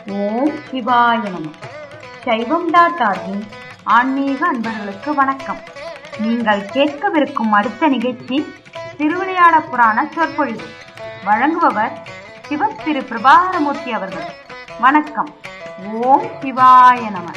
ஓம் சிவாய நம சைவம் டாட் ஆர்கின் ஆன்மீக அன்பர்களுக்கு வணக்கம் நீங்கள் கேட்கவிருக்கும் அடுத்த நிகழ்ச்சி திருவிளையாட புராண சொற்பொழிவு வழங்குபவர் சிவ திரு பிரபாகரமூர்த்தி அவர்கள் வணக்கம் ஓம் சிவாய நம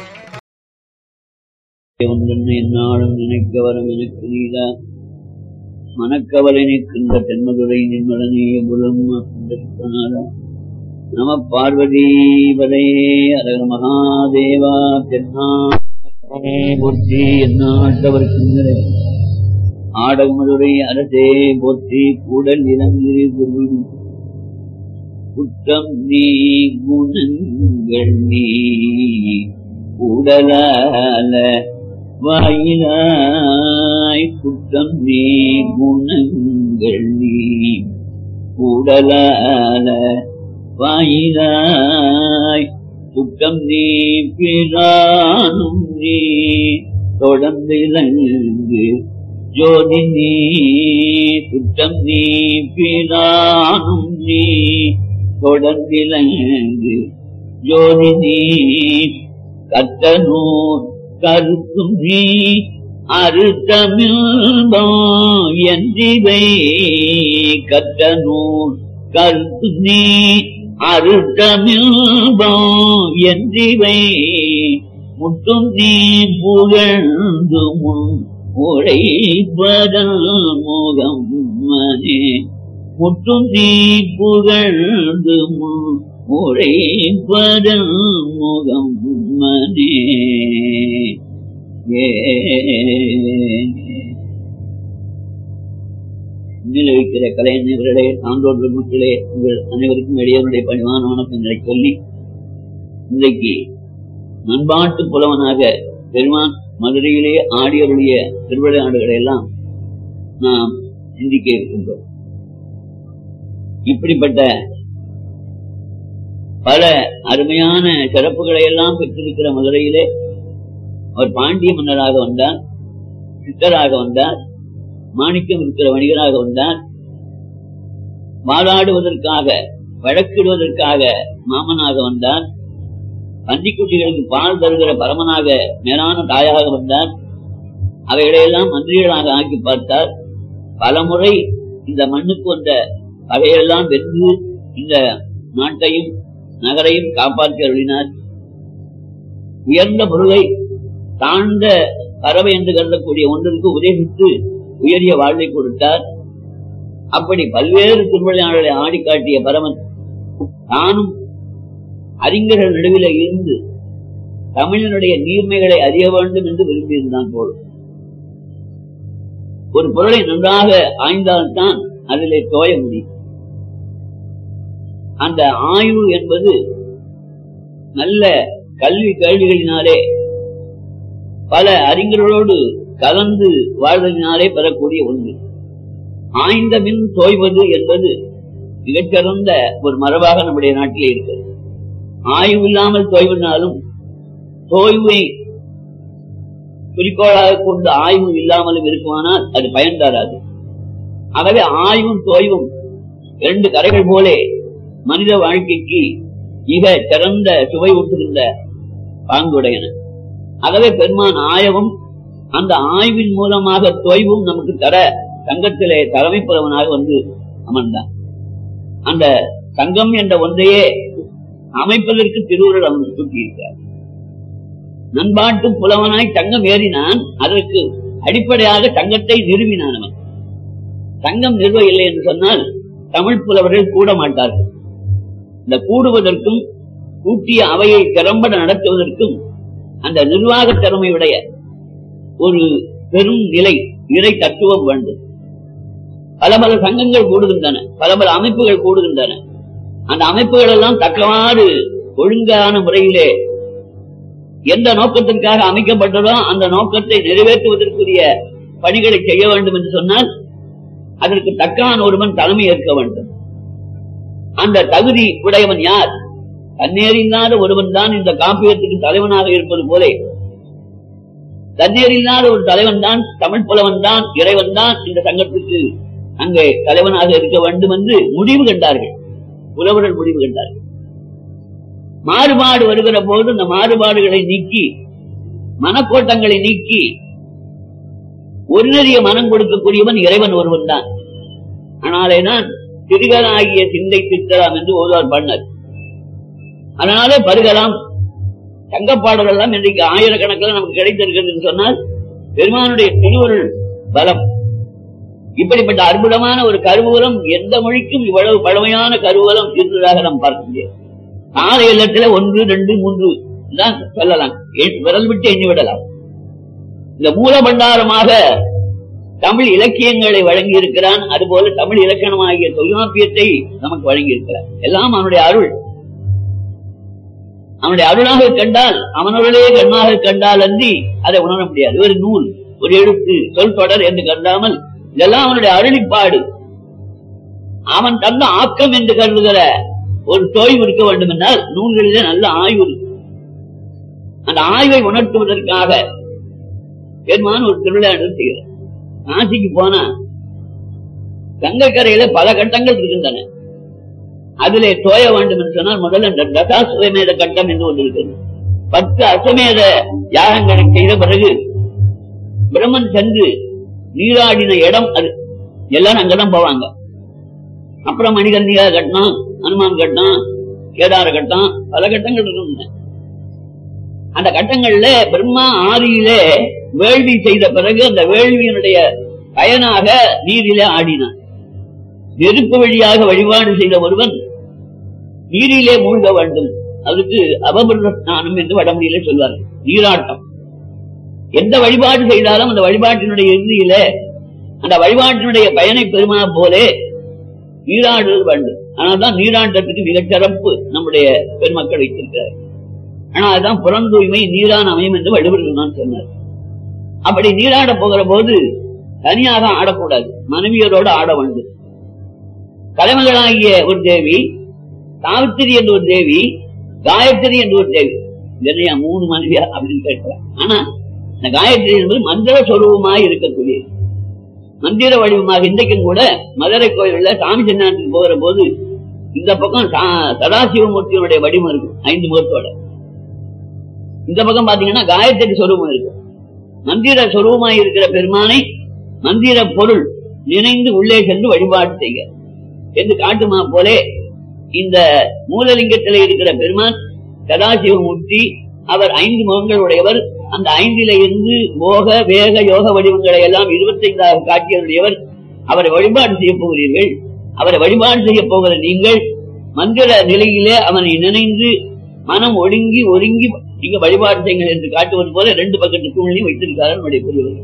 ஒன்றென்று என்னாலும் நினைக்க வரும் எனக்கு நீதா மனக்கவலை நிற்கின்ற தென்மதுரை நின்மலனே புலம் கொண்டிருப்பனாரா நம பார்வதி பதையே அழக மகாதேவா தென்னாடே போற்றி எந்நாட்டவர்க்கின்றே ஆடகமதுரை அரசே போற்றி கூடல் இளங்கிரி குரு குற்றம் நீ குணங்கள் நீ உடலால வாயிலாய் குற்றம் நீ குணங்கள் நீ உடலால வாயிலாய் குற்றம் நீ பிரானும் நீ தொடர்ந்து இலங்கு ஜோதி நீ குற்றம் நீ பிரானும் நீ தொடர்ந்து இலங்கு ஜோதி நீ கத்தனூர் கருத்தும் நீ அறுத்தமிழ்பம் என்றிவை கத்தனூர் கருத்து நீ அறுத்தமிழ்பம் என்றிவை முட்டும் நீ புகழ்ந்து முன் உழைப்பதல் முகம் மனே முட்டும் நீ புகழ்ந்து முன் உழைப்பதல் முகம் மனே வைக்கிற கலைஞர்களே சான்றோர்கள் மக்களே உங்கள் அனைவருக்கும் எளியவருடைய பணிவான வணக்கங்களை சொல்லி இன்றைக்கு நண்பாட்டு புலவனாக பெருமான் மதுரையிலே ஆடியருடைய திருவிளையாடுகளை எல்லாம் நாம் சிந்திக்க இருக்கின்றோம் இப்படிப்பட்ட பல அருமையான சிறப்புகளை எல்லாம் பெற்றிருக்கிற மதுரையிலே அவர் பாண்டிய மன்னராக வந்தார் சித்தராக வந்தார் மாணிக்கம் இருக்கிற வணிகராக வந்தார் வாதாடுவதற்காக வழக்கிடுவதற்காக மாமனாக வந்தார் பன்றிக்குட்டிகளுக்கு பால் தருகிற பரமனாக மேலான தாயாக வந்தார் அவைகளையெல்லாம் மந்திரிகளாக ஆக்கி பார்த்தார் பலமுறை இந்த மண்ணுக்கு வந்த பகையெல்லாம் வென்று இந்த நாட்டையும் நகரையும் காப்பாற்றி அருளினார் உயர்ந்த பொருளை தாழ்ந்த பறவை என்று கருதக்கூடிய ஒன்றிற்கு உதவித்து உயரிய வாழ்வை கொடுத்தார் அப்படி பல்வேறு திருவிளையாடலை ஆடி காட்டிய பரமன் தானும் அறிஞர்கள் நடுவில் இருந்து தமிழனுடைய நீர்மைகளை அறிய வேண்டும் என்று விரும்பியிருந்தான் போலும் ஒரு பொருளை நன்றாக ஆய்ந்தால்தான் அதிலே தோய முடியும் அந்த ஆய்வு என்பது நல்ல கல்வி கேள்விகளினாலே பல அறிஞர்களோடு கலந்து வாழ்வதனாலே பெறக்கூடிய ஒன்று ஆய்ந்த மின் தோய்வது என்பது மிகச்சிறந்த ஒரு மரபாக நம்முடைய நாட்டிலே இருக்கிறது ஆய்வு இல்லாமல் தோய்வதனாலும் தோய்வை குறிக்கோளாக கொண்டு ஆய்வு இல்லாமலும் இருக்குமானால் அது பயன் தராது ஆகவே ஆய்வும் தோய்வும் இரண்டு கரைகள் போலே மனித வாழ்க்கைக்கு மிக சிறந்த சுவை ஊட்டுகின்ற பாங்குடையன ஆகவே பெருமான் ஆயவும் அந்த ஆய்வின் மூலமாக தொய்வும் நமக்கு தர சங்கத்திலே தலைமை புலவனாக வந்து அமர்ந்தான் அந்த சங்கம் என்ற ஒன்றையே அமைப்பதற்கு திருவுருள் அவன் சுட்டியிருக்கிறார் நண்பாட்டு புலவனாய் சங்கம் ஏறினான் அதற்கு அடிப்படையாக சங்கத்தை நிறுவினான் அவன் சங்கம் நிறுவ இல்லை என்று சொன்னால் தமிழ் புலவர்கள் கூட மாட்டார்கள் இந்த கூடுவதற்கும் கூட்டிய அவையை திறம்பட நடத்துவதற்கும் அந்த நிர்வாக திறமையுடைய ஒரு பெரும் நிலை இறை தத்துவம் வேண்டும் பல பல சங்கங்கள் கூடுகின்றன பல பல அமைப்புகள் கூடுகின்றன அந்த அமைப்புகள் எல்லாம் தக்கவாறு ஒழுங்கான முறையிலே எந்த நோக்கத்திற்காக அமைக்கப்பட்டதோ அந்த நோக்கத்தை நிறைவேற்றுவதற்குரிய பணிகளை செய்ய வேண்டும் என்று சொன்னால் அதற்கு தக்கான ஒருவன் தலைமை ஏற்க வேண்டும் அந்த தகுதி உடையவன் யார் தன்னேறில்லாத ஒருவன் தான் இந்த காப்பியத்துக்கு தலைவனாக இருப்பது போலே தன்னேறில்லாத ஒரு தலைவன் தான் தமிழ் புலவன் தான் இறைவன் தான் இந்த சங்கத்துக்கு அங்கே தலைவனாக இருக்க வேண்டும் என்று முடிவு கண்டார்கள் புலவர்கள் முடிவு கண்டார்கள் மாறுபாடு வருகிற போது இந்த மாறுபாடுகளை நீக்கி மனக்கோட்டங்களை நீக்கி ஒரு நெறிய மனம் கொடுக்கக்கூடியவன் இறைவன் ஒருவன் தான் ஆனாலே நான் சிறுகனாகிய சிந்தை திட்டலாம் என்று ஓதுவார் பண்ணார் அதனாலே பருகலாம் சங்கப்பாடல் எல்லாம் இன்றைக்கு ஆயிரக்கணக்கில் நமக்கு கிடைத்திருக்கிறது என்று சொன்னால் பெருமானுடைய திருவருள் பலம் இப்படிப்பட்ட அற்புதமான ஒரு கருவூலம் எந்த மொழிக்கும் இவ்வளவு பழமையான கருவூலம் இருந்ததாக நாம் பார்க்க முடியாது நாலு இல்லத்துல ஒன்று ரெண்டு மூன்று தான் சொல்லலாம் எண்- விரல் விட்டு எண்ணி விடலாம் இந்த மூல பண்டாரமாக தமிழ் இலக்கியங்களை வழங்கி இருக்கிறான் அதுபோல தமிழ் இலக்கணமாகிய தொல்காப்பியத்தை நமக்கு வழங்கி இருக்கிறான் எல்லாம் அவனுடைய அருள் அவனுடைய அருளாக கண்டால் அவனருளே கண்ணாக கண்டால் அன்றி அதை உணர முடியாது ஒரு நூல் ஒரு எழுத்து சொல் தொடர் என்று கண்டாமல் இதெல்லாம் அவனுடைய அருளிப்பாடு அவன் தந்த ஆக்கம் என்று கருதுகிற ஒரு தோய்வு இருக்க வேண்டும் என்றால் நூல்களிலே நல்ல ஆய்வு இருக்கு அந்த ஆய்வை உணர்த்துவதற்காக பெருமான் ஒரு திருவிழா நடத்துகிறார் காசிக்கு போனா கங்கைக்கரையில பல கட்டங்கள் இருக்கின்றன அதிலே தோய வேண்டும் என்று சொன்னால் முதல்ல இந்த தசாசுவமேத கட்டம் என்று ஒன்று இருக்கிறது பத்து அசமேத யாகங்களை செய்த பிறகு பிரம்மன் சென்று நீராடின இடம் அது எல்லாரும் அங்கதான் போவாங்க அப்புறம் மணிகர்ணிகா கட்டினான் ஹனுமான் கட்டினான் கேதார கட்டம் பல கட்டங்கள் இருக்கின்றன அந்த கட்டங்கள்ல பிரம்மா ஆதியிலே வேள்வி செய்த பிறகு அந்த வேள்வியினுடைய பயனாக நீரிலே ஆடினான் நெருப்பு வழியாக வழிபாடு செய்த ஒருவன் நீரிலே மூழ்க வேண்டும் அதுக்கு அபபிரத ஸ்நானம் என்று வடமொழியிலே சொல்வார்கள் நீராட்டம் எந்த வழிபாடு செய்தாலும் அந்த வழிபாட்டினுடைய இறுதியில அந்த வழிபாட்டினுடைய பயனை பெறுமா போலே நீராடுவது வேண்டும் ஆனால்தான் நீராட்டத்துக்கு மிகச் சிறப்பு நம்முடைய பெருமக்கள் வைத்திருக்கிறார் ஆனா அதுதான் புறந்தூய்மை நீரான் அமையும் என்று வழிபடுகிறான் சொன்னார் அப்படி நீராட போகிற போது தனியாக ஆடக்கூடாது மனைவியரோடு ஆட வேண்டும் கலைமகளாகிய ஒரு தேவி சாவித்திரி என்ற ஒரு தேவி காயத்ரி என்ற ஒரு தேவி என்னையா மூணு மனைவியா அப்படின்னு கேட்கலாம் ஆனா இந்த காயத்ரி என்பது மந்திர சொரூபமாய் இருக்கக்கூடியது மந்திர வடிவமாக இன்றைக்கும் கூட மதுரை கோயில்ல சாமி சன்னாட்டுக்கு போகிற போது இந்த பக்கம் சா- சதாசிவமூர்த்தியினுடைய வடிவம் இருக்கும் ஐந்து முகத்தோட இந்த பக்கம் பாத்தீங்கன்னா காயத்ரி சொரூபம் இருக்கு மந்திர சொரூபமாய் இருக்கிற பெருமானை மந்திர பொருள் நினைந்து உள்ளே சென்று வழிபாடு செய்க என்று காட்டுமா போலே இந்த மூலலிங்கத்திலே இருக்கிற பெருமான் சதாசிவமூர்த்தி அவர் ஐந்து முகங்கள் உடையவர் அந்த ஐந்தில இருந்து போக வேக யோக வடிவங்களை எல்லாம் இருபத்தைந்தாக காட்டியவருடையவர் அவரை வழிபாடு செய்ய போகிறீர்கள் அவரை வழிபாடு செய்ய போகிற நீங்கள் மந்திர நிலையிலே அவனை நினைந்து மனம் ஒடுங்கி ஒருங்கி நீங்க வழிபாடு செய்யுங்கள் என்று காட்டுவது போல ரெண்டு பக்கத்து தூணிலையும் வைத்திருக்கிறார் நம்முடைய பெரியவர்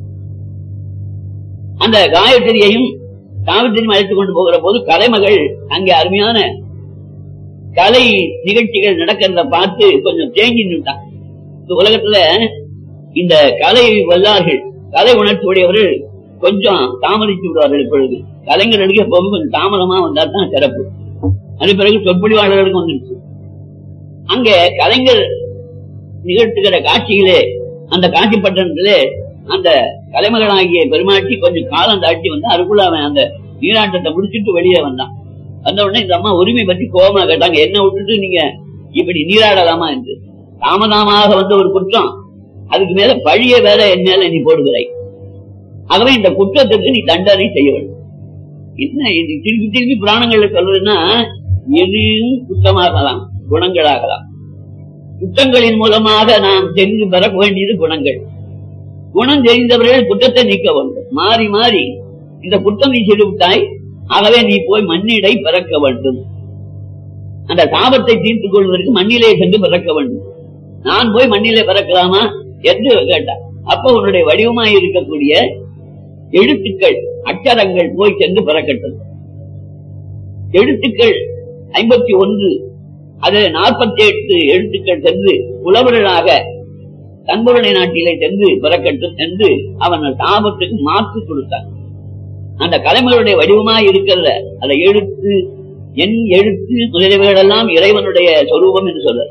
அந்த காயத்ரியையும் சாவித்திரியும் அழைத்துக் கொண்டு போகிற போது கலைமகள் அங்கே அருமையான கலை நிகழ்ச்சிகள் நடக்கிறத பார்த்து கொஞ்சம் தேங்கி நின்றான் இந்த உலகத்துல இந்த கலை வல்லார்கள் கலை உணர்ச்சி உடையவர்கள் கொஞ்சம் தாமதித்து விடுவார்கள் இப்பொழுது கலைஞர்களுக்கு எப்பவுமே கொஞ்சம் தாமதமா வந்தா தான் சிறப்பு அது பிறகு சொற்பொழிவாளர்களுக்கு வந்துருச்சு அங்க கலைஞர் நிகழ்த்துகிற காட்சியிலே அந்த காட்சி பட்டணத்திலே அந்த கலைமகனாகிய பெருமாட்டி கொஞ்சம் காலம் தாட்டி வந்து அதுக்குள்ள அவன் அந்த நீராட்டத்தை முடிச்சிட்டு வெளியே வந்தான் வந்த உடனே இந்த அம்மா உரிமை பத்தி கோபமா கேட்டாங்க என்ன விட்டுட்டு நீங்க இப்படி நீராடலாமா என்று தாமதமாக வந்த ஒரு குற்றம் அதுக்கு மேல பழிய வேற என் மேல நீ போடுகிறாய் ஆகவே இந்த குற்றத்துக்கு நீ தண்டனை செய்ய வேண்டும் என்ன இது திருப்பி திருப்பி புராணங்கள்ல சொல்றதுன்னா எதையும் குற்றமாகலாம் குணங்களாகலாம் குற்றங்களின் மூலமாக நாம் தெரிந்து பெற வேண்டியது குணங்கள் குணம் தெரிந்தவர்கள் குற்றத்தை நீக்க வேண்டும் மாறி மாறி இந்த குற்றம் நீ செய்து விட்டாய் ஆகவே நீ போய் மண்ணிடை பிறக்க வேண்டும் அந்த சாபத்தை தீர்த்துக் கொள்வதற்கு மண்ணிலே சென்று பிறக்க வேண்டும் நான் போய் மண்ணிலே பிறக்கலாமா என்று கேட்டார் அப்ப உன்னுடைய வடிவமாய் இருக்கக்கூடிய எழுத்துக்கள் அச்சரங்கள் போய் சென்று பிறக்கட்டும் எழுத்துக்கள் ஐம்பத்தி ஒன்று அது நாற்பத்தி எட்டு எழுத்துக்கள் சென்று புலவர்களாக தன்புரணை நாட்டிலே சென்று பிறக்கட்டும் என்று அவன் சாபத்துக்கு மாற்று கொடுத்தான் அந்த கலைமகளுடைய வடிவமாய் இருக்கிறத அந்த எழுத்து என் எழுத்து முதலியவைகளெல்லாம் இறைவனுடைய சொரூபம் என்று சொல்ற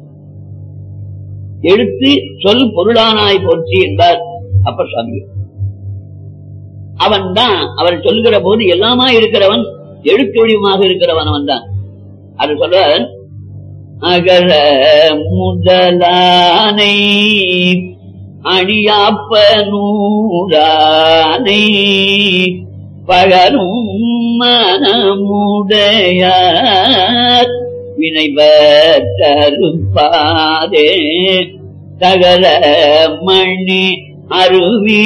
எழுத்து சொல் பொருளானாய் போற்றி என்பார் அப்பர் சுவாமி அவன் தான் அவர் சொல்லுகிற போது எல்லாமா இருக்கிறவன் எழுத்து வடிவமாக இருக்கிறவன் அவன் தான் அது சொல்ற அகர முதலானை அணியாப்ப நூறானை பகரும் மனமுடையார் வினைபருப்பாதே தகர மணி அருவி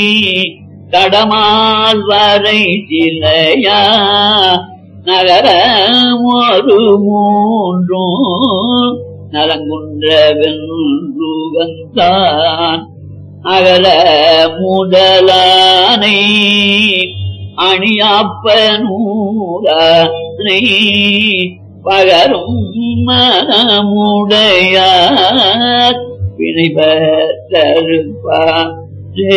கடமால் வரை சிலையா நகர ஒரு மூன்றும் நலங்குன்ற வென்றுகந்தான் அகல முதலானை அணியாப்ப நூறானை பகரும் மனமுடையார் வினைபருப்பாரே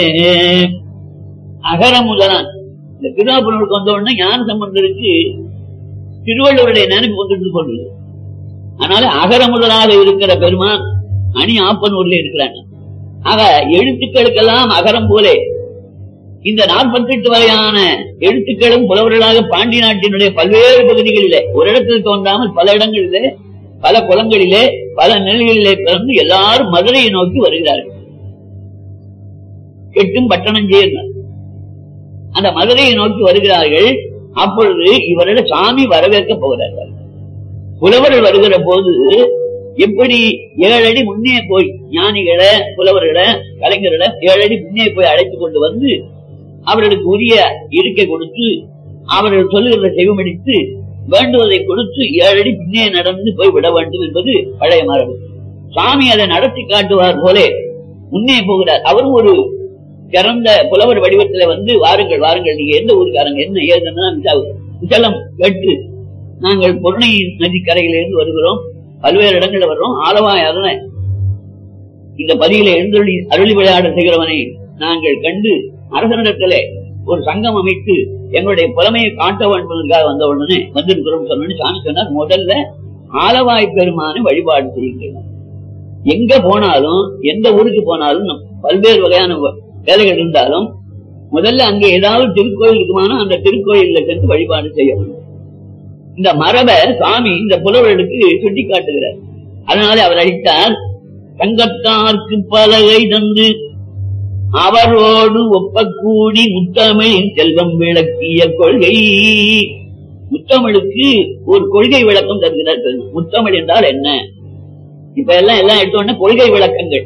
அகர முதலான் இந்த திருவாபுரனுக்கு வந்த உடனே ஞான சம்பந்தருக்கு திருவள்ளுவருடைய நினைப்பு வந்துட்டு கொண்டது அதனால அகர முதலாக இருக்கிற பெருமான் அணி ஆப்பனூர்ல இருக்கிறாங்க ஆக எழுத்துக்களுக்கெல்லாம் அகரம் போலே இந்த நாற்பத்தெட்டு வகையான எழுத்துக்களும் புலவர்களாக பாண்டி நாட்டினுடைய பல்வேறு பகுதிகளிலே ஒரு இடத்தில் தோன்றாமல் பல இடங்களிலே பல குளங்களிலே பல நிலைகளிலே பிறந்து எல்லாரும் மதுரையை நோக்கி வருகிறார்கள் கெட்டும் பட்டணம் சேர்ந்தார் அந்த மதுரையை நோக்கி வருகிறார்கள் அப்பொழுது இவரிட சாமி வரவேற்க போகிறார்கள் புலவர்கள் வருகிற போது எப்படி ஏழடி முன்னே போய் ஞானிகளை புலவர்களை கலைஞர்களை ஏழடி முன்னே போய் அழைத்து கொண்டு வந்து அவர்களுக்கு உரிய இருக்கை கொடுத்து அவர்கள் சொல்லுகிறத செவிமடித்து வேண்டுவதை கொடுத்து ஏழடி பின்னே நடந்து போய் விட வேண்டும் என்பது பழைய மரபு சாமி அதை நடத்தி காட்டுவார் போலே முன்னே போகிறார் அவரும் ஒரு சிறந்த புலவர் வடிவத்துல வந்து வாருங்கள் வாருங்கள் நீங்க எந்த ஊருக்காரங்க என்ன ஏதுன்னா விசலம் கேட்டு நாங்கள் பொருணை நதிக்கரையிலிருந்து வருகிறோம் பல்வேறு இடங்கள்ல வர்றோம் ஆலவாய் அதனை இந்த பதியில எழுந்தருளி அருளி விளையாட செய்கிறவனை நாங்கள் கண்டு அரசனிடத்திலே ஒரு சங்கம் அமைத்து எங்களுடைய புலமையை காட்ட வேண்டுவதற்காக வந்த உடனே வந்திருக்கிறோம் சொன்னோன்னு சாமி சொன்னார் முதல்ல ஆலவாய் பெருமானை வழிபாடு செய்யுங்கள் எங்க போனாலும் எந்த ஊருக்கு போனாலும் நம் பல்வேறு வகையான வ- வேலைகள் இருந்தாலும் முதல்ல அங்க ஏதாவது திருக்கோயில் இருக்குமானா அந்த திருக்கோயில்ல சென்று வழிபாடு செய்ய வேண்டும் இந்த மரபை சாமி இந்த புலவர்களுக்கு சுட்டி காட்டுகிறார் அதனால அவர் அளித்தார் தங்கத்தார்க்கு பலகை தந்து அவரோடு ஒப்பக்கூடி முத்தமிழின் செல்வம் விளக்கிய கொள்கை முத்தமிழுக்கு ஒரு கொள்கை விளக்கம் தருகிறார் பெருமாள். முத்தமிழ் என்றால் என்ன இப்ப எல்லாம் எல்லாம் எடுத்தோடனே கொள்கை விளக்கங்கள்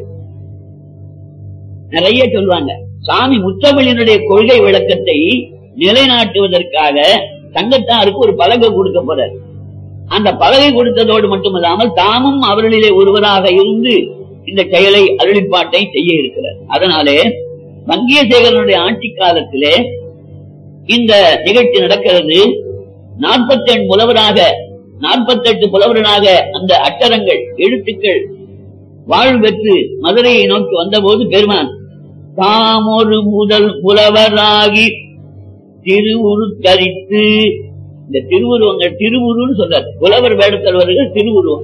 நிறைய சொல்லுவாங்க சாமி முத்தமிழினுடைய கொள்கை விளக்கத்தை நிலைநாட்டுவதற்காக தங்கத்தாருக்கு ஒரு பலகை கொடுக்க போறார் அந்த பலகை கொடுத்ததோடு மட்டுமல்லாமல் தாமும் அவர்களிலே ஒருவராக இருந்து இந்த செயலை அருளிப்பாட்டை செய்ய இருக்கிறார் அதனாலே வங்கியசேகரனுடைய ஆட்சி காலத்திலே இந்த நிகழ்ச்சி நடக்கிறது நாற்பத்தெண் புலவராக நாற்பத்தெட்டு புலவர்களாக அந்த அட்டரங்கள் எழுத்துக்கள் வாழ்வு பெற்று மதுரையை நோக்கி வந்தபோது பெருமான் தாம் ஒரு முதல் புலவராகி திருவுருத்தரித்து இந்த திருவுருவங்கள் திருவுருன்னு சொல்றாரு புலவர் வேடத்தில் வருகிற திருவுருவம்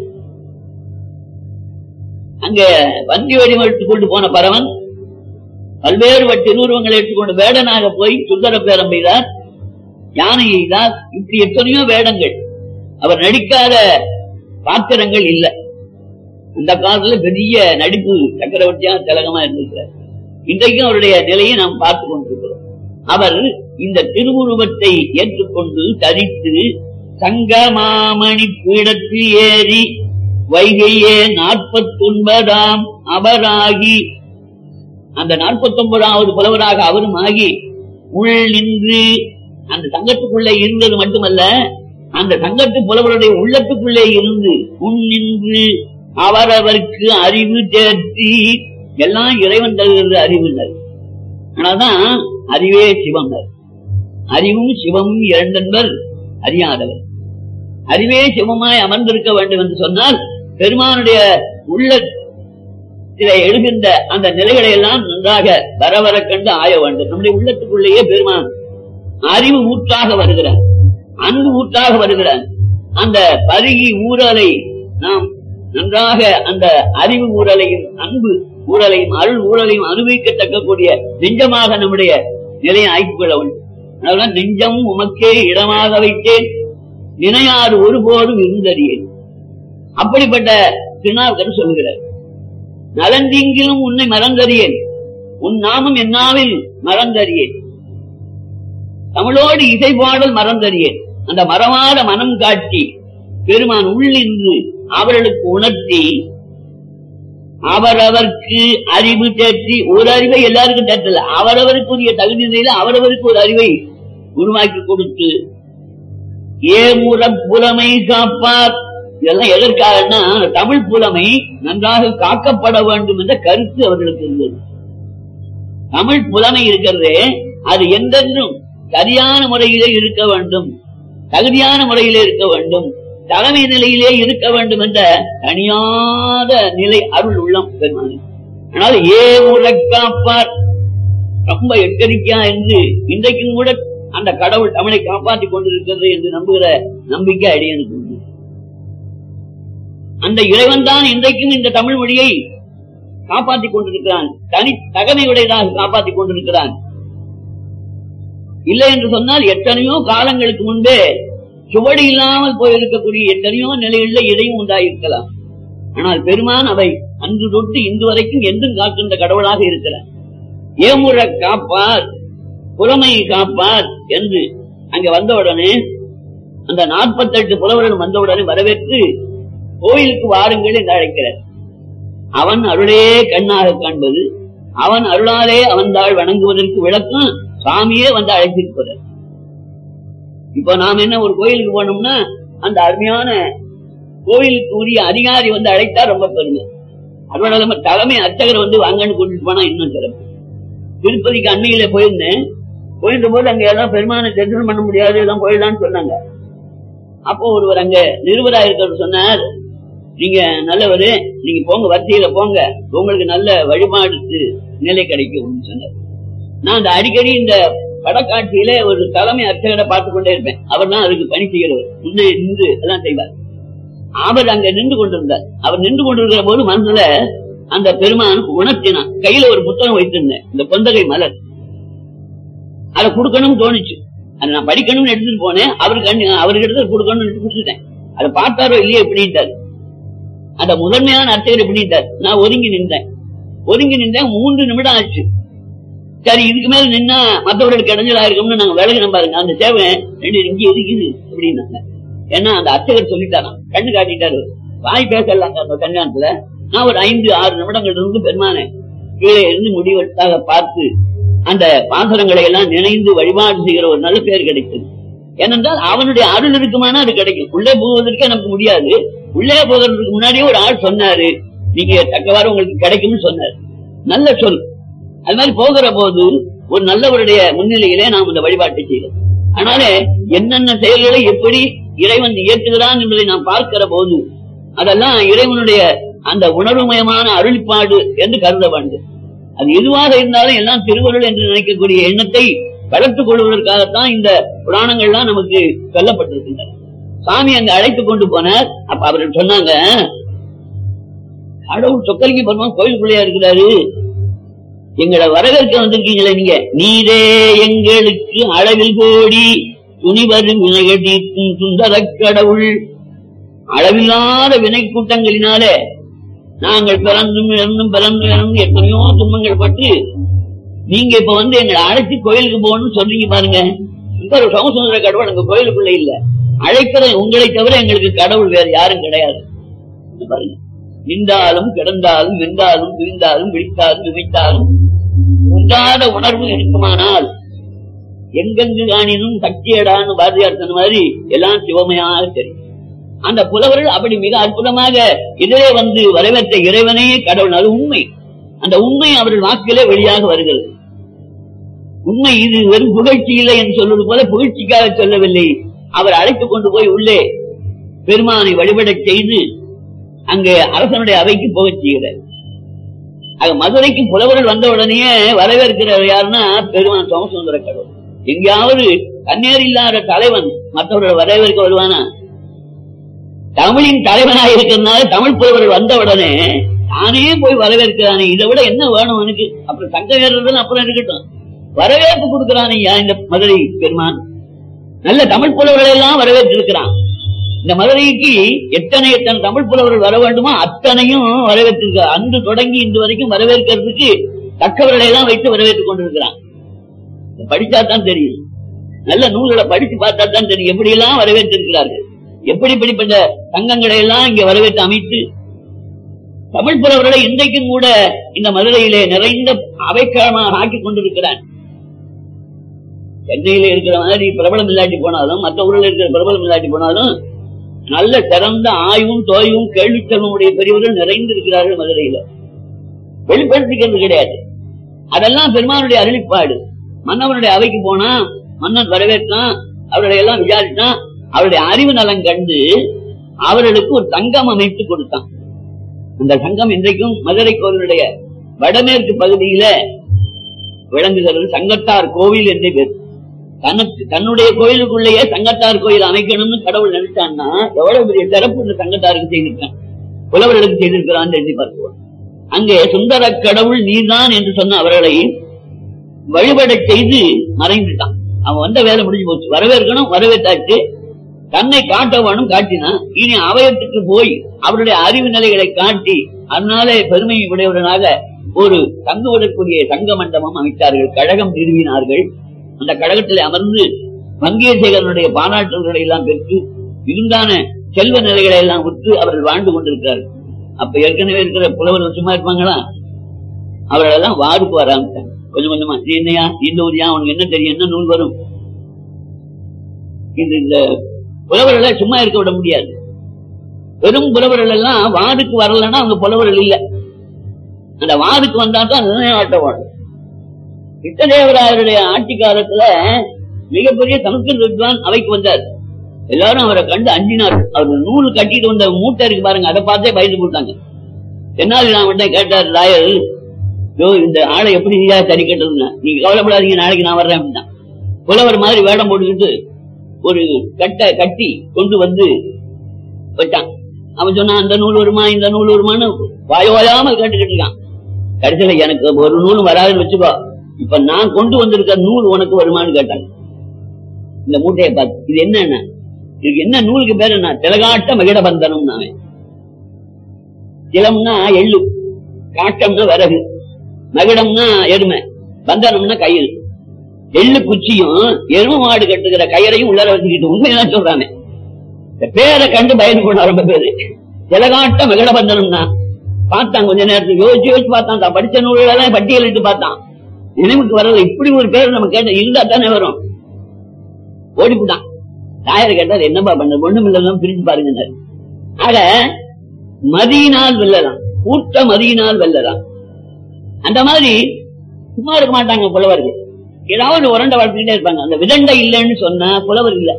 அங்க வந்தி வடிவம் எடுத்துக்கொண்டு போன பரவன் பல்வேறு வ- திருவுருவங்களை எடுத்துக்கொண்டு வேடனாக போய் சுந்தர பேரம் செய்தார் யானை எய்தார் இப்படி எத்தனையோ வேடங்கள் அவர் நடிக்காத பாத்திரங்கள் இல்ல அந்த காலத்துல பெரிய நடிப்பு சக்கரவர்த்தியா திலகமா இருந்திருக்கிறார் இன்றைக்கும் அவருடைய நிலையை நாம் பார்த்து கொண்டிருக்கிறோம் அவர் இந்த திருவுருவத்தை ஏற்றுக்கொண்டு தரித்து சங்கமாமணி பீடத்தில் ஏறி வைகையே நாற்பத்தொன்பதாம் அவராகி அந்த நாற்பத்தொன்பதாவது புலவராக அவரும் ஆகி உள் நின்று அந்த சங்கத்துக்குள்ளே இருந்தது மட்டுமல்ல அந்த சங்கத்து புலவருடைய உள்ளத்துக்குள்ளே இருந்து உள் நின்று அவரவர்க்கு அறிவு தேர்த்தி எல்லாம் இறைவன் தருகிறது அறிவுனர் ஆனாதான் அறிவே சிவம் அறிவும் சிவமும் இரண்டென்பர் அறியாதவர் அறிவே சிவமாய் அமர்ந்திருக்க வேண்டும் என்று சொன்னால் பெருமானுடைய உள்ள எழுகின்ற அந்த நிலைகளை எல்லாம் நன்றாக வர வர கண்டு ஆய வேண்டும் நம்முடைய உள்ளத்துக்குள்ளேயே பெருமான் அறிவு ஊற்றாக வருகிறார் அன்பு ஊற்றாக வருகிறார் அந்த பருகி ஊரலை நாம் நன்றாக அந்த அறிவு ஊரலையும் அன்பு ஊரலையும் அருள் ஊரலையும் அனுபவிக்கத்தக்கக்கூடிய நெஞ்சமாக நம்முடைய நிலையை ஆக்கிக் கொள்ள வேண்டும் அதனால நெஞ்சம் உமக்கே இடமாக வைத்தேன் நினையாறு ஒருபோதும் இருந்தறியேன் அப்படிப்பட்ட திருநாவுக்கர் சொல்லுகிறார் நலந்தீங்கிலும் உன்னை மறந்தறியேன் உன் நாமம் என்னாவில் மறந்தறியேன் தமிழோடு இசை பாடல் மறந்தறியேன் அந்த மரமாத மனம் காட்டி பெருமான் உள்ளின்று அவர்களுக்கு உணர்த்தி அவரவர்க்கு அறிவு தேற்றி ஒரு அறிவை எல்லாருக்கும் தேற்றல அவரவருக்குரிய தகுதி நிலையில அவரவருக்கு ஒரு அறிவை உருவாக்கி கொடுத்து ஏமுற புலமை காப்பார் இதெல்லாம் எதற்காகனா தமிழ் புலமை நன்றாக காக்கப்பட வேண்டும் என்ற கருத்து அவர்களுக்கு இருந்தது தமிழ் புலமை இருக்கிறதே அது எந்தென்றும் சரியான முறையிலே இருக்க வேண்டும் தகுதியான முறையிலே இருக்க வேண்டும் தலைமை நிலையிலே இருக்க வேண்டும் என்ற தனியாத நிலை அருள் உள்ளம் பெருமானி ஆனால் ஏ காப்பார் ரொம்ப எச்சரிக்கையா என்று இன்றைக்கும் கூட அந்த கடவுள் தமிழை காப்பாற்றிக் கொண்டிருக்கிறது என்று நம்புகிற நம்பிக்கை அடியனுக்கு உண்டு அந்த இறைவன் தான் இன்றைக்கும் இந்த தமிழ் மொழியை காப்பாற்றிக் கொண்டிருக்கிறான் தனி தகமையுடையதாக காப்பாற்றிக் கொண்டிருக்கிறான் இல்லை என்று சொன்னால் எத்தனையோ காலங்களுக்கு முன்பே சுவடு இல்லாமல் போயிருக்கக்கூடிய எத்தனையோ நிலைகளில் இதையும் உண்டாயிருக்கலாம் ஆனால் பெருமான் அவை அன்று தொட்டு இன்று வரைக்கும் என்றும் காக்கின்ற கடவுளாக இருக்கிறார் ஏமுற காப்பார் புலமையை காப்பார் என்று அங்க வந்தவுடனே அந்த நாற்பத்தெட்டு புலவர்கள் வந்தவுடனே வரவேற்று கோயிலுக்கு வாருங்கள் என்று அழைக்கிறார் அவன் அருளே கண்ணாக காண்பது அவன் அருளாலே அவன்தாள் வணங்குவதற்கு விளக்கம் சாமியே வந்து அழைச்சிட்டு போறார் இப்ப நாம என்ன ஒரு கோயிலுக்கு போனோம்னா அந்த அருமையான கோயிலுக்கு உரிய அதிகாரி வந்து அழைத்தா ரொம்ப பெருமை அதோட நம்ம தலைமை அர்ச்சகர் வந்து வாங்கன்னு கூட்டிட்டு போனா இன்னும் சிறப்பு திருப்பதிக்கு அன்னையில போயிருந்தேன் போயிருந்த போது அங்க எல்லாம் பெருமான தரிசனம் பண்ண முடியாது எல்லாம் போயிடலாம்னு சொன்னாங்க அப்போ ஒருவர் அங்க நிருபரா இருக்கிறவர் சொன்னார் நீங்க நல்லவரு நீங்க போங்க வரிசையில போங்க உங்களுக்கு நல்ல வழிபாடு நிலை கிடைக்கும் சொன்னார் நான் அந்த அடிக்கடி இந்த படக்காட்சியில ஒரு தலைமை அர்ச்சகரை பார்த்து கொண்டே இருப்பேன் அவர் தான் அதுக்கு பணி செய்கிறவர் முன்னே நின்று எல்லாம் செய்வார் அவர் அங்க நின்று கொண்டிருந்தார் அவர் நின்று கொண்டிருக்கிற போது மனசுல அந்த பெருமானுக்கு உணர்த்தினான் கையில ஒரு புத்தகம் வைத்திருந்தேன் இந்த பொந்தகை மலர் அதை கொடுக்கணும்னு தோணுச்சு அதை நான் படிக்கணும்னு எடுத்துட்டு போனேன் அவருக்கு அண்ணி- அவருக்கு எடுத்து கொடுக்கணும்னு கொடுத்துட்டேன் அதை பார்த்தாரோ இல்லையே எப்படின்ட்டாரு அந்த முதன்மையான அர்ச்சகர் எப்படின்ட்டார் நான் ஒதுங்கி நின்றேன் ஒதுங்கி நின்றேன் மூன்று நிமிடம் ஆச்சு சரி இதுக்கு மேல நின்னா மத்தவர்களுக்கு இடைஞ்சலா இருக்கும்னு நாங்க விலகினோம் பாருங்க அந்த சேவை ரெண்டு இங்க இருக்குது அப்படின்னாங்க ஏன்னா அந்த அர்ச்சகர் சொல்லிட்டாராம் கண்ணு காட்டிட்டாரு வாய் பேசலாங்க அந்த கல்யாணத்துல நான் ஒரு ஐந்து ஆறு நிமிடங்கள் இருந்து பெருமானே கீழே இருந்து முடிவெட்டாக பார்த்து அந்த பாசனங்களை எல்லாம் நினைந்து வழிபாடு செய்கிற ஒரு நல்ல பேர் கிடைக்கும் ஏனென்றால் அவனுடைய அருள் இருக்குமானா அது கிடைக்கும் உள்ளே போவதற்கே நமக்கு முடியாது உள்ளே போவதற்கு முன்னாடியே ஒரு ஆள் சொன்னாரு நீங்க தக்கவாறு உங்களுக்கு கிடைக்கும்னு சொன்னார் நல்ல சொல் அது மாதிரி போகிற போது ஒரு நல்லவருடைய முன்னிலையிலே நாம் இந்த வழிபாட்டை செய்கிறோம் அதனால என்னென்ன செயல்களை எப்படி இறைவன் இயக்குகிறான் என்பதை நாம் பார்க்கிற போது அதெல்லாம் இறைவனுடைய அந்த உணர்வுமயமான அருள்பாடு என்று கருத வேண்டும் அது எதுவாக இருந்தாலும் எல்லாம் திருவருள் என்று நினைக்கக்கூடிய எண்ணத்தை வளர்த்துக் கொள்வதற்காகத்தான் இந்த புராணங்கள்லாம் நமக்கு சொல்லப்பட்டிருக்கின்றன சாமி அங்க அழைத்து கொண்டு போனார் அப்ப அவர்கள் சொன்னாங்க கடவுள் சொக்கலிங்க பெருமான் கோயிலுக்குள்ளேயா இருக்கிறாரு எங்களை வரவேற்க வந்திருக்கீங்களே நீங்க நீரே எங்களுக்கு அளவில் கோடி துணிவரும் வினைகட்டிக்கும் சுந்தர கடவுள் அளவில்லாத வினை கூட்டங்களினாலே நாங்கள் பிறந்தும் இறந்தும் பிறந்தும் இறந்தும் எத்தனையோ துன்பங்கள் பட்டு நீங்க இப்ப வந்து எங்களை அழைச்சி கோயிலுக்கு போகணும்னு சொல்றீங்க பாருங்க சுந்தர சோமசுந்தர கடவுள் எங்க கோயிலுக்குள்ள இல்ல அழைக்கிற உங்களை தவிர எங்களுக்கு கடவுள் வேற யாரும் கிடையாது இது பாருங்க நின்றாலும் கிடந்தாலும் வென்றாலும் பிரிந்தாலும் விழித்தாலும் விமைத்தாலும் உண்டாத உணர்வு இருக்குமானால் எங்கெங்கு காணினும் சக்தியடான்னு பாரதியார் சொன்ன மாதிரி எல்லாம் சிவமையாக தெரியும் அந்த புலவர்கள் அப்படி மிக அற்புதமாக இதிலே வந்து வரவேற்ற இறைவனே கடவுள் அது உண்மை அந்த உண்மை அவர்கள் வாக்கிலே வெளியாக வருகிறது உண்மை இது வெறும் புகழ்ச்சி இல்லை என்று சொல்வது போல புகழ்ச்சிக்காக சொல்லவில்லை அவர் அழைத்துக் கொண்டு போய் உள்ளே பெருமானை வழிபடச் செய்து அங்கே அரசனுடைய அவைக்கு போகச் செய்கிறார் ஆக மதுரைக்கு புலவர்கள் வந்த உடனே வரவேற்கிறவர் யாருன்னா பெருமான் சோமசுந்தர கடவுள் எங்கேயாவது கண்ணேர் இல்லாத தலைவன் மற்றவர்கள் வரவேற்க வருவானா தமிழின் தலைவனாக இருக்கிறதுனால தமிழ் புலவர்கள் வந்த உடனே தானே போய் வரவேற்கிறானே இதை விட என்ன வேணும் அவனுக்கு அப்புறம் தங்க ஏறுறதுன்னு அப்புறம் இருக்கட்டும் வரவேற்பு கொடுக்கிறான் ஐயா இந்த மதுரை பெருமான் நல்ல தமிழ் புலவர்களை எல்லாம் வரவேற்றிருக்கிறான் இந்த மதுரைக்கு எத்தனை எத்தனை தமிழ் புலவர்கள் வர வேண்டுமோ அத்தனையும் வரவேற்றிருக்க அன்று தொடங்கி இன்று வரைக்கும் வரவேற்கிறதுக்கு தக்கவர்களை எல்லாம் வைத்து வரவேற்றுக் கொண்டிருக்கிறான் படிச்சா தான் தெரியும் நல்ல நூல்களை படிச்சு பார்த்தா தான் தெரியும் எப்படி எல்லாம் வரவேற்றிருக்கிறார்கள் எப்படி இப்படிப்பட்ட சங்கங்களை எல்லாம் இங்க வரவேற்று அமைத்து தமிழ் புலவர்களை இன்றைக்கும் கூட இந்த மதுரையிலே நிறைந்த அவைக்காலமாக ஆக்கி கொண்டிருக்கிறான் சென்னையில இருக்கிற மாதிரி பிரபலம் இல்லாட்டி போனாலும் மற்ற ஊரில் இருக்கிற பிரபலம் இல்லாட்டி போனாலும் நல்ல சிறந்த ஆய்வும் தோய்வும் கேள்வித்தனமுடைய பெரியவர்கள் நிறைந்திருக்கிறார்கள் மதுரையில வெளிப்படுத்திக்கிறது கிடையாது அதெல்லாம் பெருமானுடைய அருளிப்பாடு மன்னவனுடைய அவைக்கு போனா மன்னன் வரவேற்றான் அவர்களை எல்லாம் விசாரித்தான் அவருடைய அறிவு நலம் கண்டு அவர்களுக்கு ஒரு தங்கம் அமைத்து கொடுத்தான் அந்த சங்கம் இன்றைக்கும் மதுரை கோவிலுடைய வடமேற்கு பகுதியில விளங்குகிறது சங்கத்தார் கோவில் என்று பேர் தனக்கு தன்னுடைய கோயிலுக்குள்ளேயே சங்கத்தார் கோயில் அமைக்கணும்னு கடவுள் நினைச்சான்னா எவ்வளவு பெரிய சிறப்பு இந்த சங்கத்தாருக்கு செய்திருக்கான் புலவர்களுக்கு செய்திருக்கிறான் எண்ணி பார்க்கிறோம் அங்கே சுந்தர கடவுள் நீதான் என்று சொன்ன அவர்களை வழிபட செய்து மறைந்துட்டான் அவன் வந்த வேலை முடிஞ்சு போச்சு வரவேற்கணும் வரவேற்றாச்சு தன்னை காட்ட வேணும் காட்டினான் இனி அவயத்துக்கு போய் அவருடைய அறிவு நிலைகளை காட்டி அதனாலே பெருமை உடையவர்களாக ஒரு தங்குவதற்குரிய தங்க மண்டபம் அமைத்தார்கள் கழகம் நிறுவினார்கள் அந்த கழகத்தில் அமர்ந்து வங்கேசேகரனுடைய பாராட்டுகளை எல்லாம் பெற்று இருந்தான செல்வ நிலைகளை எல்லாம் விட்டு அவர்கள் வாழ்ந்து கொண்டிருக்கிறார்கள் அப்ப ஏற்கனவே இருக்கிற புலவர்கள் சும்மா இருப்பாங்களா அவர்கள் எல்லாம் வாருக்கு வர ஆரம்பித்தாங்க கொஞ்சம் கொஞ்சமா நீ என்னையா இந்த ஊரியா உனக்கு என்ன தெரியும் என்ன நூல் வரும் இந்த இந்த புலவர்களை சும்மா இருக்க விட முடியாது வெறும் புலவர்கள் எல்லாம் வாதுக்கு வரலன்னா அவங்க புலவர்கள் இல்ல அந்த வாதுக்கு வந்தா தான் நிர்ணயாட்ட வாழும் கிருஷ்ணதேவராயருடைய ஆட்சி காலத்துல மிகப்பெரிய சமஸ்கிருத வித்வான் அவைக்கு வந்தார் எல்லாரும் அவரை கண்டு அஞ்சினார் அவர் நூல் கட்டிட்டு வந்த மூட்டை இருக்கு பாருங்க அதை பார்த்தே பயந்து போட்டாங்க என்னால் நான் உடனே கேட்டார் ராயர் யோ இந்த ஆளை எப்படி நீயா சரி கட்டுறதுன்னா நீங்க கவலைப்படாதீங்க நாளைக்கு நான் வர்றேன் அப்படின்னா புலவர் மாதிரி வேடம் போட்டுக்கிட்டு ஒரு கட்டை கட்டி கொண்டு வந்து வச்சான் அவன் சொன்னான் அந்த நூல் வருமா இந்த நூல் வருமான்னு வாயோயாம கேட்டுக்கிட்டு இருக்கான் கடைசியில எனக்கு ஒரு நூலும் வராதுன்னு வச்சுக்கோ இப்ப நான் கொண்டு வந்திருக்க நூல் உனக்கு வருமான்னு கேட்டாங்க இந்த மூட்டையை பார்த்து இது என்ன இதுக்கு என்ன நூலுக்கு பேர் என்ன திலகாட்ட மகிட பந்தனம் அவன் திலம்னா எள்ளு காட்டம்னா விறகு மகிடம்னா எருமை பந்தனம்னா கயிறு எள்ளு குச்சியும் எருமை மாடு கட்டுகிற கயிறையும் உள்ளர வச்சுக்கிட்டு உண்மையெல்லாம் சொல்றானே இந்த பேரை கண்டு பயந்து போனா ரொம்ப பேரு திலகாட்ட மகிட பந்தனம்னா பார்த்தான் கொஞ்ச நேரத்துக்கு யோசிச்சு யோசிச்சு பார்த்தான் தான் படிச்ச நூல்களெல்லாம் பட்டியலிட்டு பார்த்தான் நினைவுக்கு வரல இப்படி ஒரு பேர் நம்ம கேட்ட இருந்தா தானே வரும் ஓடிப்புட்டான் தாயர் கேட்டார் என்னப்பா பண்ண ஒண்ணும் இல்லதான் பிரிச்சு பாருங்க ஆக மதியினால் வெல்லலாம் கூட்ட மதியினால் வெல்லலாம் அந்த மாதிரி சும்மா இருக்க மாட்டாங்க புலவர்கள் ஏதாவது உரண்டை வளர்த்துக்கிட்டே இருப்பாங்க அந்த விதண்டை இல்லைன்னு சொன்னா புலவர் இல்ல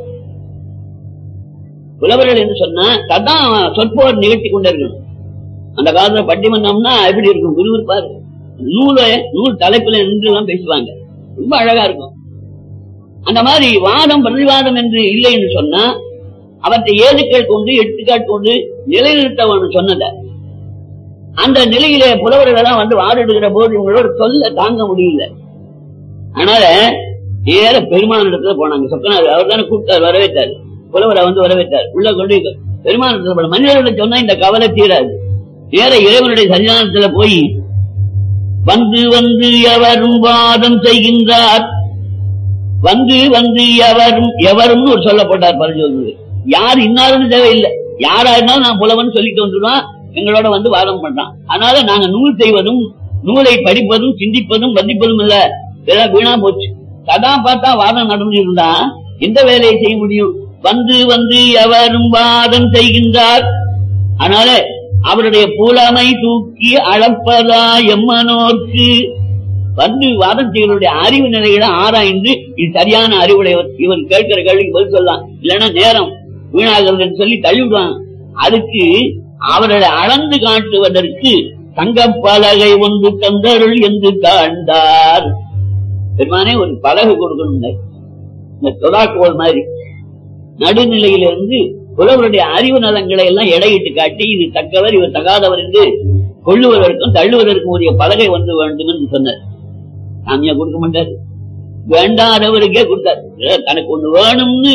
புலவர்கள் என்று சொன்னா ததான் சொற்போர் நிகழ்த்தி கொண்டே இருக்கணும் அந்த காலத்துல பட்டிமன்றம்னா எப்படி இருக்கும் விறுவிறுப்பாரு நூலை நூல் தலைப்புல நின்று எல்லாம் பேசுவாங்க ரொம்ப அழகா இருக்கும் அந்த மாதிரி வாதம் பிரதிவாதம் என்று இல்லை என்று சொன்னா அவற்றை ஏதுக்கள் கொண்டு எடுத்துக்காட்டு கொண்டு நிலைநிறுத்தவன் சொன்னத அந்த நிலையிலே புலவர்கள் எல்லாம் வந்து வாதிடுகிற போது இவங்களோட சொல்ல தாங்க முடியல அதனால நேர பெருமான் இடத்துல போனாங்க சொக்கனார் அவர் தானே கூப்பிட்டார் வரவேற்றார் புலவரை வந்து வரவேற்றார் உள்ள கொண்டு பெருமான் இடத்துல போன மனிதர்களை சொன்னா இந்த கவலை தீராது நேர இறைவனுடைய சன்னிதானத்துல போய் வந்து வந்து எவரும் வாதம் செய்கின்றார் வந்து வந்து எவரும் எவரும் ஒரு சொல்லப்பட்டார் பரிசோதனை யார் இன்னாருன்னு தேவையில்லை யாரா இருந்தாலும் நான் புலவன் சொல்லிட்டு வந்துடுவான் எங்களோட வந்து வாதம் பண்றான் அதனால நாங்க நூல் செய்வதும் நூலை படிப்பதும் சிந்திப்பதும் வந்திப்பதும் இல்ல இதெல்லாம் வீணா போச்சு சதா பார்த்தா வாதம் நடந்து இருந்தா எந்த வேலையை செய்ய முடியும் வந்து வந்து எவரும் வாதம் செய்கின்றார் அதனால அவருடைய புலமை தூக்கி அளப்பதா எம்மனோர்க்கு வந்து வாதம் செய்வருடைய அறிவு நிலைகளை ஆராய்ந்து இது சரியான அறிவுடையவர் இவன் கேட்கிற கேள்விக்கு பதில் சொல்லலாம் இல்லைன்னா நேரம் வீணாகிறது என்று சொல்லி தள்ளிவிடுவாங்க அதுக்கு அவர்களை அளந்து காட்டுவதற்கு தங்கப் பலகை ஒன்று தந்தருள் என்று காண்டார் பெருமானே ஒரு பலகை கொடுக்கணும் இந்த தொடாக்கோல் மாதிரி நடுநிலையிலிருந்து புலவருடைய அறிவு நலங்களை எல்லாம் எடையிட்டு காட்டி இது தக்கவர் இவர் தகாதவர் என்று கொள்ளுவதற்கும் தள்ளுவதற்கும் உரிய பலகை வந்து வேண்டும் என்று சொன்னார் சாமியா கொடுக்க மாட்டாரு வேண்டாதவருக்கே கொடுத்தாரு தனக்கு ஒண்ணு வேணும்னு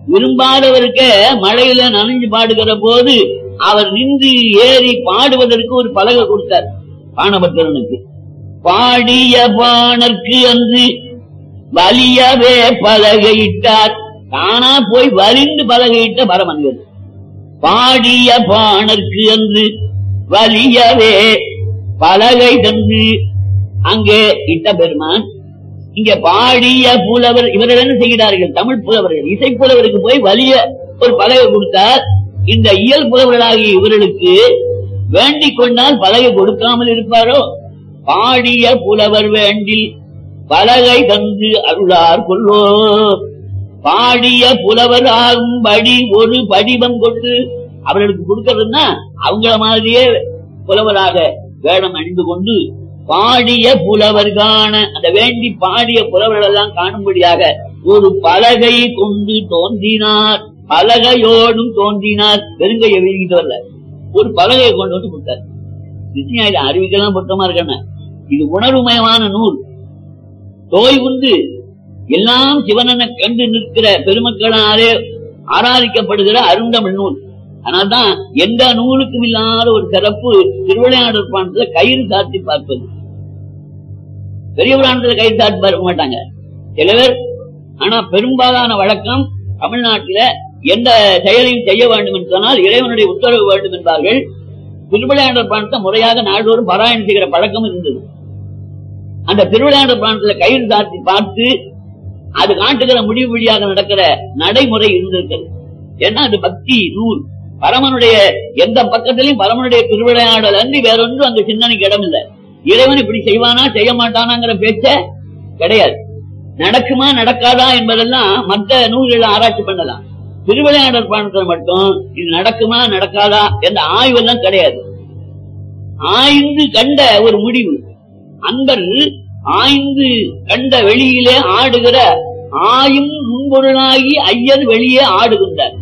விரும்பாதவருக்கு மழையில நனைஞ்சு பாடுகிற போது அவர் நின்று ஏறி பாடுவதற்கு ஒரு பலகை கொடுத்தார் பானபத்திரனுக்கு பாடிய பாணர்க்கு அன்று வலியவே பலகையிட்டார் தானா போய் வலிந்து பலகையிட்ட பரமன்கள் பாடிய பாணர்க்கு அன்று வலியவே பலகை தந்து அங்கே இட்ட பெருமான் இங்க பாடிய புலவர் இவர்கள் என்ன செய்கிறார்கள் தமிழ் புலவர்கள் இசை புலவருக்கு போய் வலிய ஒரு பலகை கொடுத்தார் இந்த இயல் புலவர்களாகிய இவர்களுக்கு வேண்டிக் கொண்டால் பலகை கொடுக்காமல் இருப்பாரோ பாடிய புலவர் வேண்டில் பலகை தந்து அருளார் கொள்ளோ பாடிய புலவர் ஆகும்படி ஒரு படிவம் கொண்டு அவர்களுக்கு கொடுக்கறதுன்னா அவங்கள மாதிரியே புலவராக வேடம் அணிந்து கொண்டு பாடிய புலவர் காண அந்த வேண்டி பாடிய புலவர்கள் எல்லாம் காணும்படியாக ஒரு பலகை கொண்டு தோன்றினார் பலகையோடும் தோன்றினார் பெருங்கையை வெளியிட்டு வரல ஒரு பலகையை கொண்டு வந்து கொடுத்தார் நிச்சயம் இது அறிவிக்கலாம் பொருத்தமா இருக்கணும் இது உணர்வுமயமான நூல் தோய் உண்டு எல்லாம் சிவனென கண்டு நிற்கிற பெருமக்களாலே ஆராதிக்கப்படுகிற அருந்தமிழ் நூல் அதனால்தான் எந்த நூலுக்கும் இல்லாத ஒரு சிறப்பு திருவிளையாடல் பாண்டத்துல கயிறு சாத்தி பார்ப்பது பெரிய புராணத்துல கயிறு சாத்தி பார்க்க மாட்டாங்க சில பேர் ஆனா பெரும்பாலான வழக்கம் தமிழ்நாட்டில எந்த செயலையும் செய்ய வேண்டும் என்று சொன்னால் இறைவனுடைய உத்தரவு வேண்டும் என்பார்கள் திருவிளையாடல் பாண்டத்தை முறையாக நாள்தோறும் பாராயணம் செய்கிற பழக்கம் இருந்தது அந்த திருவிளையாடல் பிராணத்துல கயிறு சாத்தி பார்த்து அது காட்டுகிற முடிவு வழியாக நடக்கிற நடைமுறை இருந்திருக்கிறது ஏன்னா அது பக்தி நூல் பரமனுடைய எந்த பக்கத்திலையும் பரமனுடைய திருவிளையாடல் அன்றி வேறொன்றும் அந்த சிந்தனைக்கு இடம் இல்லை இறைவன் இப்படி செய்வானா செய்ய மாட்டானாங்கிற பேச்ச கிடையாது நடக்குமா நடக்காதா என்பதெல்லாம் மற்ற நூல்களை ஆராய்ச்சி பண்ணலாம் திருவிளையாடல் பாடத்தில் மட்டும் இது நடக்குமா நடக்காதா என்ற ஆய்வெல்லாம் கிடையாது ஆய்ந்து கண்ட ஒரு முடிவு அன்பர் ஆய்ந்து கண்ட வெளியிலே ஆடுகிற ஆயும் நுண்பொருளாகி ஐயர் வெளியே ஆடுகின்றார்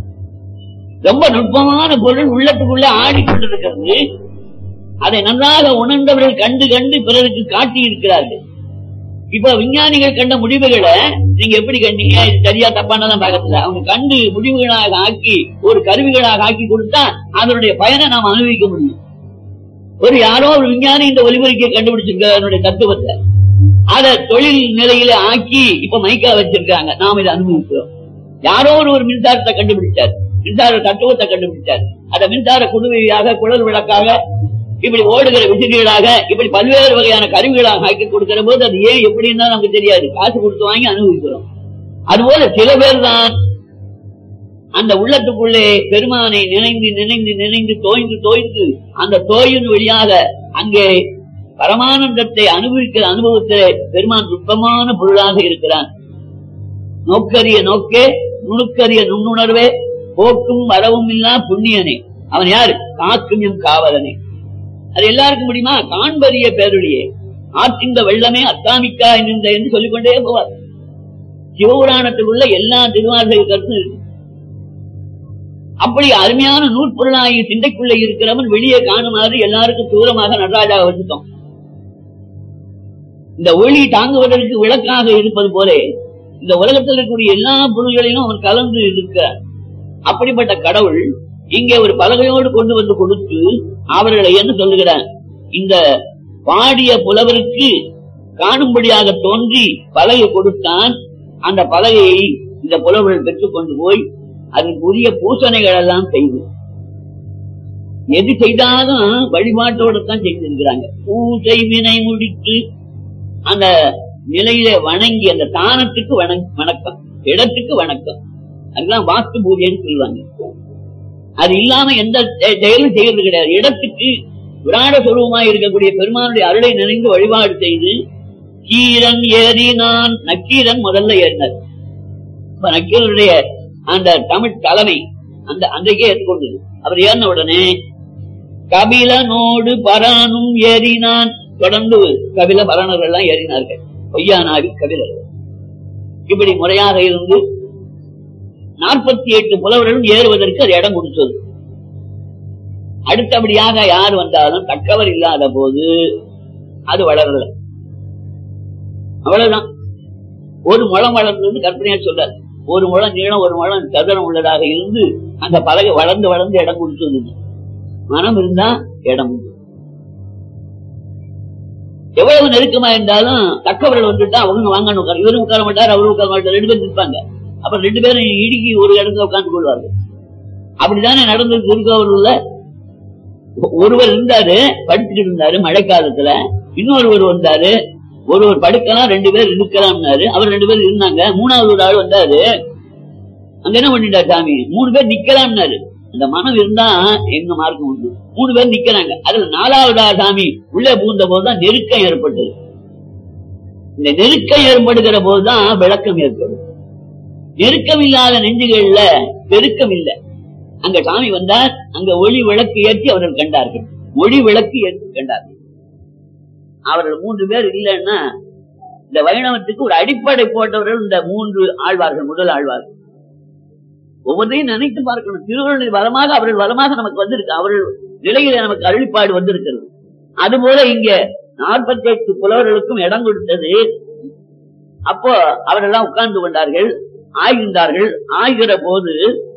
ரொம்ப நுட்பமான பொருள் உள்ளத்துக்குள்ள ஆடிக்கொண்டிருக்கிறது அதை நன்றாக உணர்ந்தவர்கள் கண்டு கண்டு பிறருக்கு காட்டி இருக்கிறார்கள் இப்ப விஞ்ஞானிகள் கண்ட முடிவுகளை நீங்க எப்படி கண்டீங்க இது சரியா தப்பானதான் பார்க்கல அவங்க கண்டு முடிவுகளாக ஆக்கி ஒரு கருவிகளாக ஆக்கி கொடுத்தா அதனுடைய பயனை நாம் அனுபவிக்க முடியும் ஒரு யாரோ ஒரு விஞ்ஞானி இந்த ஒலிபெருக்கியை கண்டுபிடிச்சிருக்க அதனுடைய தத்துவத்தை அத தொழில் நிலையில ஆக்கி இப்ப மைக்கா வச்சிருக்காங்க நாம் இதை அனுபவிக்கிறோம் யாரோ ஒரு ஒரு மின்சாரத்தை கண்டுபிடிச்சார் மின்சார தத்துவத்தை கண்டுபிடிச்சார் அந்த மின்சார குடுவையாக குழல் விளக்காக இப்படி ஓடுகிற விசிறிகளாக இப்படி பல்வேறு வகையான கருவிகளாக ஆக்கி கொடுக்கிற போது அது ஏன் எப்படின்னு நமக்கு தெரியாது காசு கொடுத்து வாங்கி அனுபவிக்கிறோம் அதுபோல சில பேர் தான் அந்த உள்ளத்துக்குள்ளே பெருமானை நினைந்து நினைந்து நினைந்து தோய்ந்து தோய்ந்து அந்த தோயின் வழியாக அங்கே பரமானந்தத்தை அனுபவிக்கிற அனுபவத்திலே பெருமான் நுட்பமான பொருளாக இருக்கிறான் நோக்கரிய நோக்கே நுணுக்கரிய நுண்ணுணர்வே போக்கும் வரவும் இல்லா புண்ணியனே அவன் யாரு காக்கும் எம் காவலனே அது எல்லாருக்கும் முடியுமா காண்பரிய பேருளியே ஆற்றிந்த வெள்ளமே அத்தாமிக்கா நின்ற என்று சொல்லிக்கொண்டே போவார் சிவபுராணத்தில் உள்ள எல்லா திருவாசக கருத்தும் இருக்கு அப்படி அருமையான நூற்பொருளாகி சிந்தைக்குள்ள இருக்கிறவன் வெளியே காணுமாறு எல்லாருக்கும் தூரமாக நடராஜாக வச்சுட்டோம் இந்த ஒளி தாங்குவதற்கு விளக்காக இருப்பது போல இந்த உலகத்தில் இருக்கக்கூடிய எல்லா பொருள்களையும் அவன் கலந்து இருக்கிறார் அப்படிப்பட்ட கடவுள் இங்கே ஒரு பலகையோடு கொண்டு வந்து கொடுத்து அவர்களை என்ன சொல்லுகிறார் இந்த பாடிய புலவருக்கு காணும்படியாக தோன்றி பலகை கொடுத்தான் அந்த பலகையை இந்த புலவர்கள் பெற்றுக்கொண்டு போய் அதற்கு உரிய பூசணைகள் எல்லாம் செய்து எது செய்தாலும் வழிபாட்டோடு தான் செய்திருக்கிறாங்க பூசை வினை முடித்து அந்த நிலையில வணங்கி அந்த தானத்துக்கு வணங்- வணக்கம் இடத்துக்கு வணக்கம் அதுதான் வாஸ்து பூஜைன்னு சொல்லுவாங்க அது இல்லாம எந்த செ- செயலும் செய்யறது கிடையாது இடத்துக்கு விராட சுரூபமாய் இருக்கக்கூடிய பெருமானுடைய அருளை நினைந்து வழிபாடு செய்து கீரன் ஏறி நான் நக்கீரன் முதல்ல ஏறினார் இப்ப நக்கீரனுடைய அந்த தமிழ் தலைமை அந்த அன்றைக்கே ஏற்றுக்கொண்டது அவர் ஏறின உடனே கபிலனோடு பரானும் ஏறினான் தொடர்ந்து கபில பரணர்கள் எல்லாம் ஏறினார்கள் பொய்யானாவி கபிலர்கள் இப்படி முறையாக இருந்து நாற்பத்தி எட்டு புலவர்களும் ஏறுவதற்கு அது இடம் கொடுத்தது அடுத்தபடியாக யார் வந்தாலும் தக்கவர் இல்லாத போது அது வளரல அவ்வளவுதான் ஒரு முளம் வளர்ந்தது கற்பனையா சொல்றாரு ஒரு முழம் நீளம் ஒரு முழம் சதுரம் உள்ளதாக இருந்து அந்த பலகை வளர்ந்து வளர்ந்து இடம் கொடுத்தது மனம் இருந்தா இடம் உண்டு. எவ்வளவு நெருக்கமா இருந்தாலும் தக்கவர்கள் வந்துட்டா அவங்க வாங்கணும் உட்கார இவரும் உட்கார மாட்டார் அவரும் உட்கார மாட்டார் ரெண்டு பேரும் நிற்பாங்க அப்புறம் ரெண்டு பேரும் இடுக்கி ஒரு இடத்துல உட்கார்ந்து கொள்வார்கள் அப்படித்தானே நடந்தது திருக்கோவிலூர்ல ஒருவர் இருந்தாரு படிச்சுட்டு இருந்தாரு மழைக்காலத்துல இன்னொருவர் வந்தாரு ஒருவர் படுக்கலாம் ரெண்டு பேர் இருக்கலாம்னாரு அவர் ரெண்டு பேர் இருந்தாங்க மூணாவது ஒரு ஆள் வந்தாரு அங்க என்ன பண்ணிட்டார் சாமி மூணு பேர் நிக்கலாம்னாரு அந்த மனம் இருந்தா எங்க மார்க்கம் உண்டு மூணு பேர் நிக்கிறாங்க அதுல நாலாவது ஆள் சாமி உள்ளே புகுந்த போதுதான் நெருக்கம் ஏற்பட்டது இந்த நெருக்கம் ஏற்படுகிற போதுதான் விளக்கம் ஏற்படும் நெருக்கம் இல்லாத நெஞ்சுகள்ல பெருக்கம் இல்லை அங்க சாமி வந்தார் அங்க ஒளி விளக்கு ஏற்றி அவர்கள் கண்டார்கள் ஒளி விளக்கு ஏற்றி கண்டார்கள் அவர்கள் மூன்று பேர் இல்லைன்னா இந்த வைணவத்துக்கு ஒரு அடிப்படை போட்டவர்கள் இந்த மூன்று ஆழ்வார்கள் முதல் ஆழ்வார்கள் ஒவ்வொன்றையும் நினைத்து பார்க்கணும் திருவள்ளுவர் வரமாக அவர்கள் வரமாக நமக்கு வந்திருக்கு அவர்கள் நிலையில நமக்கு அருளிப்பாடு வந்திருக்கிறது அதுபோல இங்க நாற்பத்தி எட்டு புலவர்களுக்கும் இடம் கொடுத்தது அப்போ அவரெல்லாம் உட்கார்ந்து கொண்டார்கள் ஆய்கின்றார்கள் ஆய்கிற போது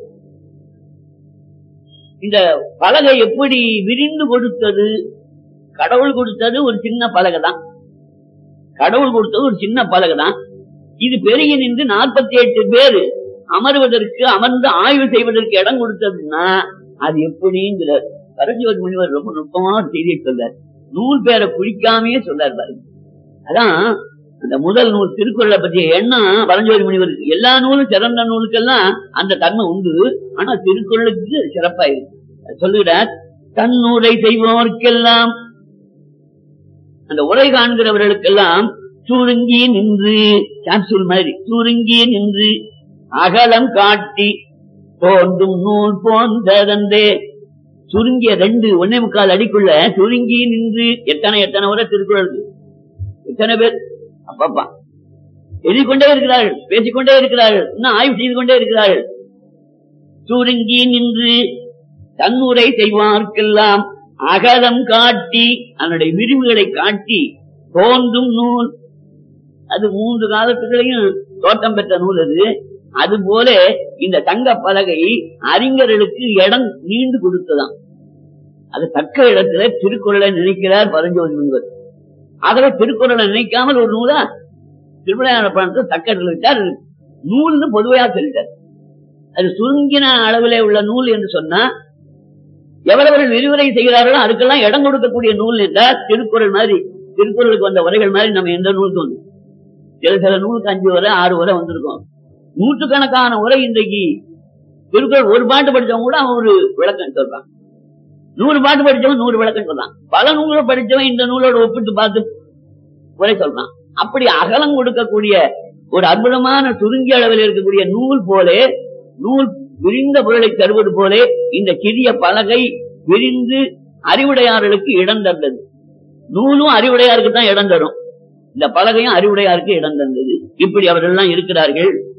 இந்த பலகை எப்படி விரிந்து கொடுத்தது கடவுள் கொடுத்தது ஒரு சின்ன பலகை தான் கடவுள் கொடுத்தது ஒரு சின்ன பலகை தான் இது பெருகி நின்று நாற்பத்தி எட்டு பேரு அமர்வதற்கு அமர்ந்து ஆய்வு செய்வதற்கு இடம் கொடுத்ததுன்னா அது எப்படிங்கிற பரஞ்சோதி முனிவர் ரொம்ப நுட்பமான ஒரு செய்தியை சொல்றார் நூல் பேரை குளிக்காமையே சொல்றார் பாருங்க அதான் அந்த முதல் நூல் திருக்குறளை பற்றிய எண்ணம் பரஞ்சோதி முனிவருக்கு எல்லா நூலும் சிறந்த நூலுக்கெல்லாம் அந்த தன்மை உண்டு ஆனா திருக்குறளுக்கு சிறப்பா இருக்கு சொல்லுகிறார் தன்னுரை செய்வோர்க்கெல்லாம் அந்த உரை காண்கிறவர்களுக்கெல்லாம் சுருங்கி நின்று கேப்சூல் மாதிரி சுருங்கி நின்று அகலம் காட்டி தோன்றும் நூல் போன்றதன்றே சுருங்கிய ரெண்டு ஒன்னே முக்கால் அடிக்குள்ள சுருங்கி நின்று எத்தனை எத்தனை உரை திருக்குறள் இருக்கு. எத்தனை பேர் அப்பப்பா எழுதிக்கொண்டே இருக்கிறார்கள் பேசிக்கொண்டே இருக்கிறார்கள் இன்னும் ஆய்வு செய்து கொண்டே இருக்கிறார்கள் சுருங்கி நின்று தன்னுரை செய்வார்க்கெல்லாம் அகலம் காட்டி அதனுடைய விரிவுகளை காட்டி தோன்றும் நூல் அது மூன்று காலத்துகளையும் தோட்டம் பெற்ற நூல் அது அது போல இந்த தங்க பலகை அறிஞர்களுக்கு இடம் நீண்டு கொடுத்ததாம் அது தக்க இடத்துல திருக்குறளை நினைக்கிறார் பரஞ்சோதி முனிவர் ஆகவே திருக்குறளை நினைக்காமல் ஒரு நூலா திருவிளையாட பணத்தை தக்க இடத்துல வச்சார் நூல்னு பொதுவையா சொல்லிட்டார் அது சுருங்கின அளவிலே உள்ள நூல் என்று சொன்னா எவ்வளவர்கள் விரிவுரை செய்கிறார்களோ அதுக்கெல்லாம் இடம் கொடுக்கக்கூடிய நூல் என்றால் திருக்குறள் மாதிரி திருக்குறளுக்கு வந்த உரைகள் மாதிரி நம்ம எந்த நூலுக்கு வந்து சில சில நூலுக்கு அஞ்சு வரை ஆறு வரை வந்திருக்கோம் நூற்றுக்கணக்கான உரை இன்றைக்கு திருக்குறள் ஒரு பாட்டு படிச்சவங்க கூட அவன் ஒரு விளக்கம் சொல்றான் நூறு பாட்டு படிச்சவன் நூறு விளக்கம் சொல்றான் பல நூலை படிச்சவன் இந்த நூலோட ஒப்பிட்டு பார்த்து உரை சொல்றான் அப்படி அகலம் கொடுக்கக்கூடிய ஒரு அற்புதமான சுருங்கிய அளவில் இருக்கக்கூடிய நூல் போலே நூல் விரிந்த பொருளை தருவது போலே இந்த சிறிய பலகை விரிந்து அறிவுடையார்களுக்கு இடம் தந்தது நூலும் அறிவுடையாருக்கு தான் இடம் தரும் இந்த பலகையும் அறிவுடையாருக்கு இடம் தந்தது இப்படி அவர்கள் எல்லாம் இருக்கிறார்கள்